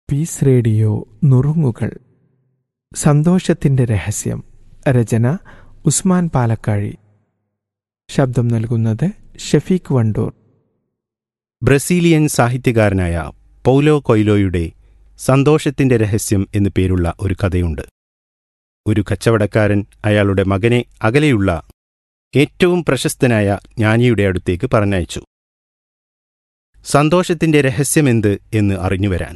piece radio നുറുങ്ങുകൾ സന്തോഷത്തിന്റെ രഹസ്യം രചന ഉസ്മാൻ പാലക്കാഴി ശബ്ദം നൽകുന്നത് ഷഫീഖ് വണ്ടൂർ ബ്രസീലിയൻ സാഹിത്യകാരനായ പൗലോ കൊയ്ലോയുടെ സന്തോഷത്തിന്റെ രഹസ്യം എന്നു പേരുള്ള ഒരു കഥയുണ്ട് ഒരു കച്ചവടക്കാരൻ അയാളുടെ മകനെ അകലെയുള്ള ഏറ്റവും പ്രശസ്തനായ ജ്ഞാനിയുടെ അടുത്തേക്ക് പറഞ്ഞയച്ചു സന്തോഷത്തിന്റെ രഹസ്യമെന്ത് എന്ന് അറിഞ്ഞുവരാൻ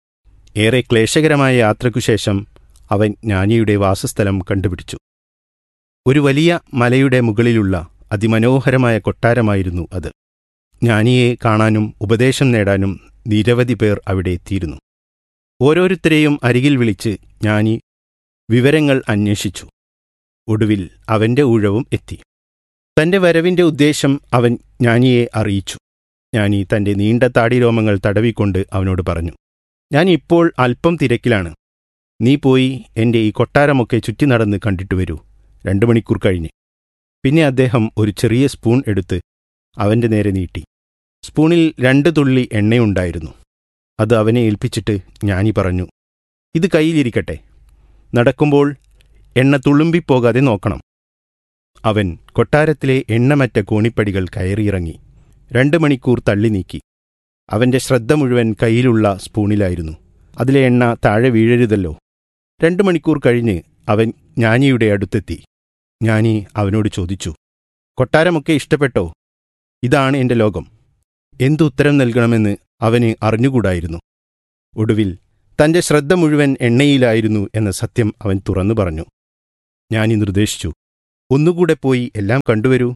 ഏറെ ക്ലേശകരമായ യാത്രയ്ക്കുശേഷം അവൻ ജ്ഞാനിയുടെ വാസസ്ഥലം കണ്ടുപിടിച്ചു ഒരു വലിയ മലയുടെ മുകളിലുള്ള അതിമനോഹരമായ കൊട്ടാരമായിരുന്നു അത് ജ്ഞാനിയെ കാണാനും ഉപദേശം നേടാനും നിരവധി പേർ അവിടെ എത്തിയിരുന്നു ഓരോരുത്തരെയും അരികിൽ വിളിച്ച് ജ്ഞാനി വിവരങ്ങൾ അന്വേഷിച്ചു ഒടുവിൽ അവന്റെ ഊഴവും എത്തി തന്റെ വരവിന്റെ ഉദ്ദേശം അവൻ ജ്ഞാനിയെ അറിയിച്ചു ജ്ഞാനി തന്റെ നീണ്ട താടിരോമങ്ങൾ തടവിക്കൊണ്ട് അവനോട് പറഞ്ഞു ഞാൻ ഇപ്പോൾ അല്പം തിരക്കിലാണ് നീ പോയി എന്റെ ഈ കൊട്ടാരമൊക്കെ ചുറ്റി നടന്ന് കണ്ടിട്ട് വരൂ രണ്ടു മണിക്കൂർ കഴിഞ്ഞ് പിന്നെ അദ്ദേഹം ഒരു ചെറിയ സ്പൂൺ എടുത്ത് അവന്റെ നേരെ നീട്ടി സ്പൂണിൽ രണ്ട് തുള്ളി എണ്ണയുണ്ടായിരുന്നു അത് അവനെ ഏൽപ്പിച്ചിട്ട് ജ്ഞാനി പറഞ്ഞു ഇത് കയ്യിലിരിക്കട്ടെ നടക്കുമ്പോൾ എണ്ണ തുളുമ്പിപ്പോകാതെ നോക്കണം അവൻ കൊട്ടാരത്തിലെ എണ്ണമറ്റ കോണിപ്പടികൾ കയറിയിറങ്ങി രണ്ട് മണിക്കൂർ തള്ളി നീക്കി അവന്റെ ശ്രദ്ധ മുഴുവൻ കയ്യിലുള്ള സ്പൂണിലായിരുന്നു അതിലെ എണ്ണ താഴെ വീഴരുതല്ലോ രണ്ടു മണിക്കൂർ കഴിഞ്ഞ് അവൻ ജ്ഞാനിയുടെ അടുത്തെത്തി ജ്ഞാനി അവനോട് ചോദിച്ചു കൊട്ടാരമൊക്കെ ഇഷ്ടപ്പെട്ടോ ഇതാണ് എന്റെ ലോകം എന്തുത്തരം നൽകണമെന്ന് അവന് അറിഞ്ഞുകൂടായിരുന്നു ഒടുവിൽ തന്റെ ശ്രദ്ധ മുഴുവൻ എണ്ണയിലായിരുന്നു എന്ന സത്യം അവൻ തുറന്നു പറഞ്ഞു ജ്ഞാനി നിർദ്ദേശിച്ചു ഒന്നുകൂടെ പോയി എല്ലാം കണ്ടുവരൂ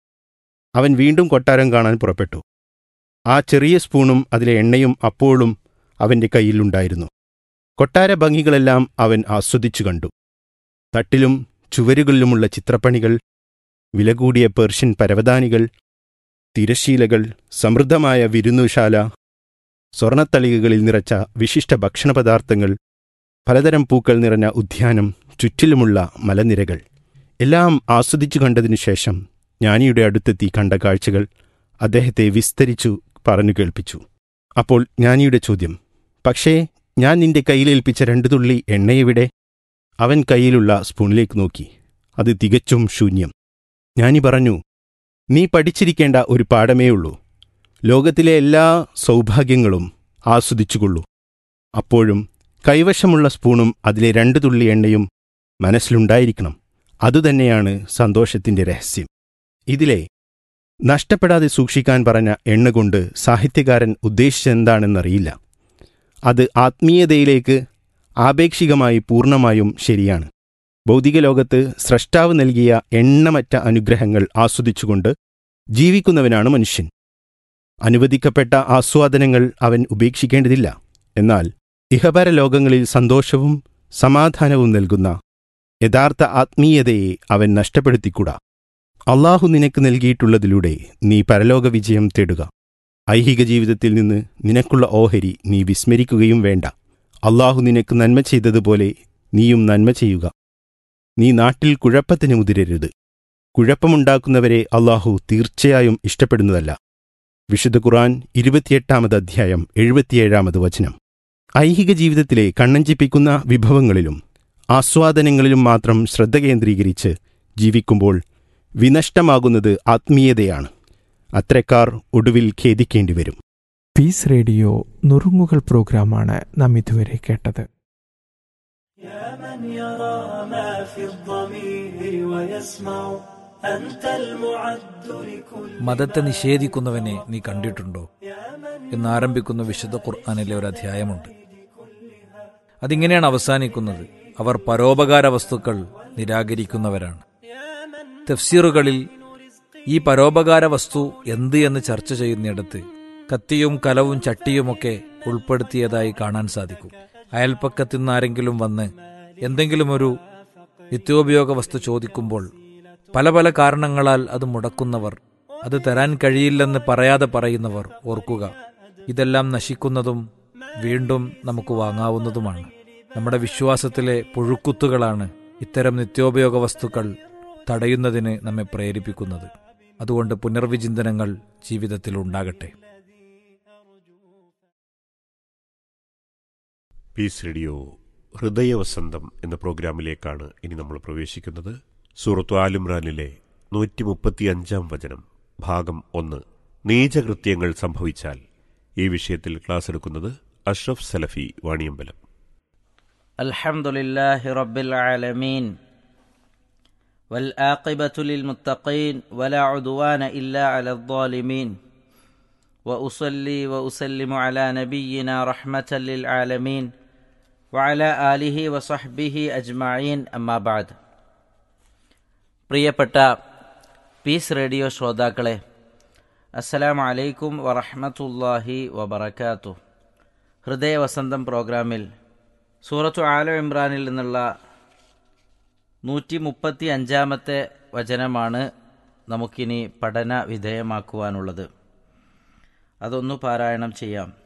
അവൻ വീണ്ടും കൊട്ടാരം കാണാൻ പുറപ്പെട്ടു ആ ചെറിയ സ്പൂണും അതിലെ എണ്ണയും അപ്പോഴും അവന്റെ കയ്യിലുണ്ടായിരുന്നു കൊട്ടാര ഭംഗികളെല്ലാം അവൻ ആസ്വദിച്ചു കണ്ടു തട്ടിലും ചുവരുകളിലുമുള്ള ചിത്രപ്പണികൾ വില കൂടിയ പേർഷ്യൻ പരവതാനികൾ തിരശീലകൾ സമൃദ്ധമായ വിരുന്നുശാല സ്വർണത്തളികകളിൽ നിറച്ച വിശിഷ്ട ഭക്ഷണപദാർത്ഥങ്ങൾ പലതരം പൂക്കൾ നിറഞ്ഞ ഉദ്യാനം ചുറ്റിലുമുള്ള മലനിരകൾ എല്ലാം ആസ്വദിച്ചു കണ്ടതിനു ശേഷം ജ്ഞാനിയുടെ അടുത്തെത്തി കണ്ട കാഴ്ചകൾ അദ്ദേഹത്തെ വിസ്തരിച്ചു പറഞ്ഞു കേൾപ്പിച്ചു അപ്പോൾ ജ്ഞാനിയുടെ ചോദ്യം പക്ഷേ ഞാൻ നിന്റെ കയ്യിലേൽപ്പിച്ച രണ്ടു തുള്ളി എണ്ണയെവിടെ അവൻ കയ്യിലുള്ള സ്പൂണിലേക്ക് നോക്കി അത് തികച്ചും ശൂന്യം ജ്ഞാനി പറഞ്ഞു നീ പഠിച്ചിരിക്കേണ്ട ഒരു പാഠമേ ഉള്ളൂ ലോകത്തിലെ എല്ലാ സൗഭാഗ്യങ്ങളും ആസ്വദിച്ചുകൊള്ളൂ അപ്പോഴും കൈവശമുള്ള സ്പൂണും അതിലെ രണ്ടു തുള്ളി എണ്ണയും മനസ്സിലുണ്ടായിരിക്കണം അതുതന്നെയാണ് സന്തോഷത്തിന്റെ രഹസ്യം ഇതിലെ നഷ്ടപ്പെടാതെ സൂക്ഷിക്കാൻ പറഞ്ഞ എണ്ണ കൊണ്ട് സാഹിത്യകാരൻ ഉദ്ദേശിച്ചെന്താണെന്നറിയില്ല അത് ആത്മീയതയിലേക്ക് ആപേക്ഷികമായി പൂർണ്ണമായും ശരിയാണ് ഭൗതിക ലോകത്ത് സ്രഷ്ടാവ് നൽകിയ എണ്ണമറ്റ അനുഗ്രഹങ്ങൾ ആസ്വദിച്ചുകൊണ്ട് ജീവിക്കുന്നവനാണ് മനുഷ്യൻ അനുവദിക്കപ്പെട്ട ആസ്വാദനങ്ങൾ അവൻ ഉപേക്ഷിക്കേണ്ടതില്ല എന്നാൽ ഇഹപര ലോകങ്ങളിൽ സന്തോഷവും സമാധാനവും നൽകുന്ന യഥാർത്ഥ ആത്മീയതയെ അവൻ നഷ്ടപ്പെടുത്തിക്കൂടാ അള്ളാഹു നിനക്ക് നൽകിയിട്ടുള്ളതിലൂടെ നീ പരലോക വിജയം തേടുക ഐഹിക ജീവിതത്തിൽ നിന്ന് നിനക്കുള്ള ഓഹരി നീ വിസ്മരിക്കുകയും വേണ്ട അള്ളാഹു നിനക്ക് നന്മ ചെയ്തതുപോലെ നീയും നന്മ ചെയ്യുക നീ നാട്ടിൽ കുഴപ്പത്തിന് മുതിരരുത് കുഴപ്പമുണ്ടാക്കുന്നവരെ അള്ളാഹു തീർച്ചയായും ഇഷ്ടപ്പെടുന്നതല്ല വിശുദ്ധ ഖുറാൻ ഇരുപത്തിയെട്ടാമത് അധ്യായം എഴുപത്തിയേഴാമത് വചനം ഐഹിക ജീവിതത്തിലെ കണ്ണഞ്ചിപ്പിക്കുന്ന വിഭവങ്ങളിലും ആസ്വാദനങ്ങളിലും മാത്രം ശ്രദ്ധ കേന്ദ്രീകരിച്ച് ജീവിക്കുമ്പോൾ വിനഷ്ടമാകുന്നത് ആത്മീയതയാണ് അത്രക്കാർ ഒടുവിൽ ഖേദിക്കേണ്ടി വരും പീസ് റേഡിയോ നുറുങ്ങുകൾ പ്രോഗ്രാമാണ് നാം ഇതുവരെ കേട്ടത് يا من يرى ما في الضمير ويسمع أنت المعد لكل മതത്തെ നിഷേധിക്കുന്നവനെ നീ കണ്ടിട്ടുണ്ടോ എന്നാരംഭിക്കുന്ന വിശുദ്ധ ഖുർആാനിലെ ഒരു അധ്യായമുണ്ട് അതിങ്ങനെയാണ് അവസാനിക്കുന്നത് അവർ പരോപകാര വസ്തുക്കൾ നിരാകരിക്കുന്നവരാണ് തഫ്സീറുകളിൽ ഈ പരോപകാര വസ്തു എന്ത് എന്ന് ചർച്ച ചെയ്യുന്നിടത്ത് കത്തിയും കലവും ചട്ടിയുമൊക്കെ ഉൾപ്പെടുത്തിയതായി കാണാൻ സാധിക്കും അയൽപ്പക്കത്തു നിന്ന് ആരെങ്കിലും വന്ന് എന്തെങ്കിലും ഒരു നിത്യോപയോഗ വസ്തു ചോദിക്കുമ്പോൾ പല പല കാരണങ്ങളാൽ അത് മുടക്കുന്നവർ അത് തരാൻ കഴിയില്ലെന്ന് പറയാതെ പറയുന്നവർ ഓർക്കുക ഇതെല്ലാം നശിക്കുന്നതും വീണ്ടും നമുക്ക് വാങ്ങാവുന്നതുമാണ് നമ്മുടെ വിശ്വാസത്തിലെ പുഴുക്കുത്തുകളാണ് ഇത്തരം നിത്യോപയോഗ വസ്തുക്കൾ തടയുന്നതിന് നമ്മെ പ്രേരിപ്പിക്കുന്നത് അതുകൊണ്ട് പുനർവിചിന്തനങ്ങൾ ജീവിതത്തിൽ ഉണ്ടാകട്ടെ പീസ് റേഡിയോ ഹൃദയവസന്തം എന്ന പ്രോഗ്രാമിലേക്കാണ് ഇനി നമ്മൾ പ്രവേശിക്കുന്നത് സൂറത്തു ആലിമ്രാനിലെ നൂറ്റി മുപ്പത്തിയഞ്ചാം വചനം ഭാഗം ഒന്ന് നീചകൃത്യങ്ങൾ സംഭവിച്ചാൽ ഈ വിഷയത്തിൽ ക്ലാസ് എടുക്കുന്നത് അഷ്റഫ് സലഫി വാണിയമ്പലം الحمد لله رب العالمين والآقبة للمتقين ولا عدوان إلا على الظالمين وأصلي وأسلم على نبينا رحمة للعالمين وعلى آله وصحبه أجمعين أما بعد പ്രിയപ്പെട്ട പീസ് റേഡിയോ ശ്രോതാക്കളെ അസ്സലാമു അലൈക്കും വറഹ്മത്തുള്ളാഹി വബറകാതുഹു ഹൃദയവസന്തം പ്രോഗ്രാമിൽ സൂറത്തു ആല ഇമ്രാനിൽ നിന്നുള്ള നൂറ്റി മുപ്പത്തി അഞ്ചാമത്തെ വചനമാണ് നമുക്കിനി പഠന വിധേയമാക്കുവാനുള്ളത് അതൊന്നു പാരായണം ചെയ്യാം